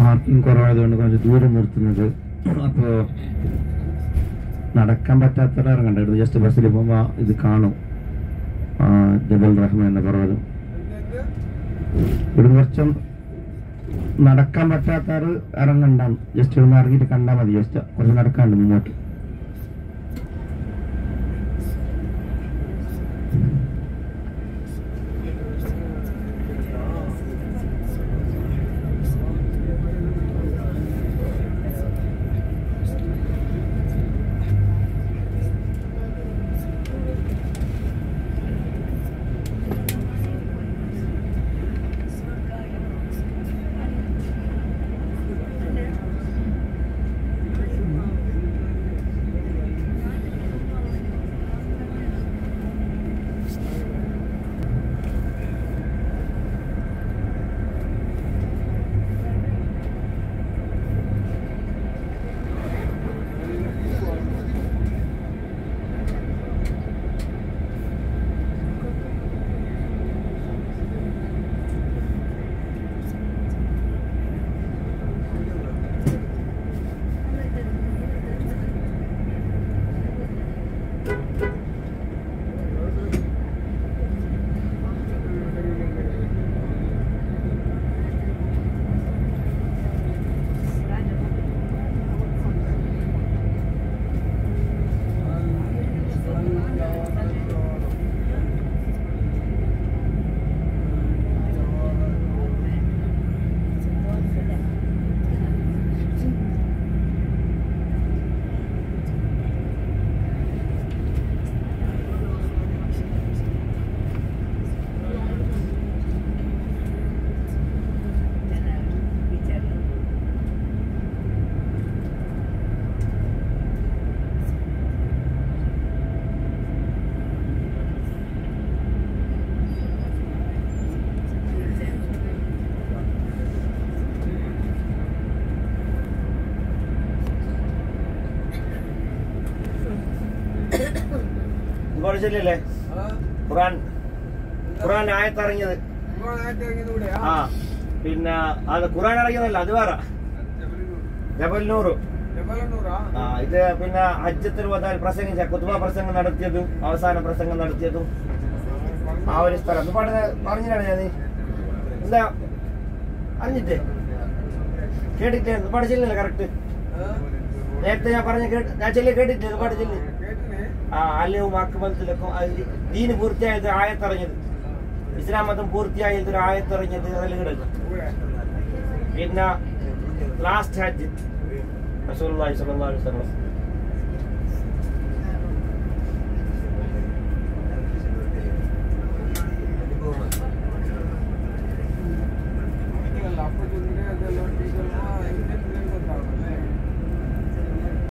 parking കുറവായതുകൊണ്ട് കുറച്ച് ദൂരം നിർത്തുന്നത് അപ്പോൾ നടക്കാൻ പറ്റാത്തവരെ ഇറങ്ങണ്ട ജസ്റ്റ് ബസ്സിൽ പോകുമ്പോൾ ഇത് കാണും ആ, ജബൽ റഹ്മാൻ എന്ന പർവ്വതം ഇവിടുന്ന് കുറച്ചും നടക്കാൻ പറ്റാത്തവർ ഇറങ്ങണ്ട ജസ്റ്റ് ഇവിടുന്ന് ഇറങ്ങിയിട്ട് കണ്ടാൽ മതി ജസ്റ്റ് കുറച്ച് നടക്കാണ്ട് മുന്നോട്ട് പഠിച്ചില്ലേ ഖുറാൻ ഖുറാൻ ആയത്തിറങ്ങിയത് ആ പിന്നെ അത് ഖുറാൻ ഇറങ്ങിയതല്ല അത് വേറെ ജബൽ നൂറ് ആ ഇത് പിന്നെ ഹജ്ജത്തിൽ വന്നാൽ പ്രസംഗിച്ച കുത്തുബ പ്രസംഗം നടത്തിയതും അവസാന പ്രസംഗം നടത്തിയതും ആ ഒരു സ്ഥലം ഇത് പറഞ്ഞ പറഞ്ഞിട്ടാണ് ഞാൻ എന്താ അറിഞ്ഞിട്ടേ കേട്ടിട്ടേ ഇത് പഠിച്ചില്ലല്ലോ കറക്റ്റ് നേരത്തെ ഞാൻ പറഞ്ഞ കേട്ട് ഞാൻ ചെല്ലി കേട്ടിട്ടേ ഇത് പഠിച്ചില്ലേ ആ അല്ലവും അക്ബലത്തിലൊക്കെ ദീന് പൂർത്തിയായത് ആയത്തിറങ്ങിയത് ഇസ്ലാം മതം പൂർത്തിയായത് ഒരു ആയത്തിറങ്ങിയത് അതിൽ കിടക്കും പിന്നെ ലാസ്റ്റ് ഹജ്ജ് റസൂലുള്ളാഹി സ്വല്ലല്ലാഹു അലൈഹി വസല്ലം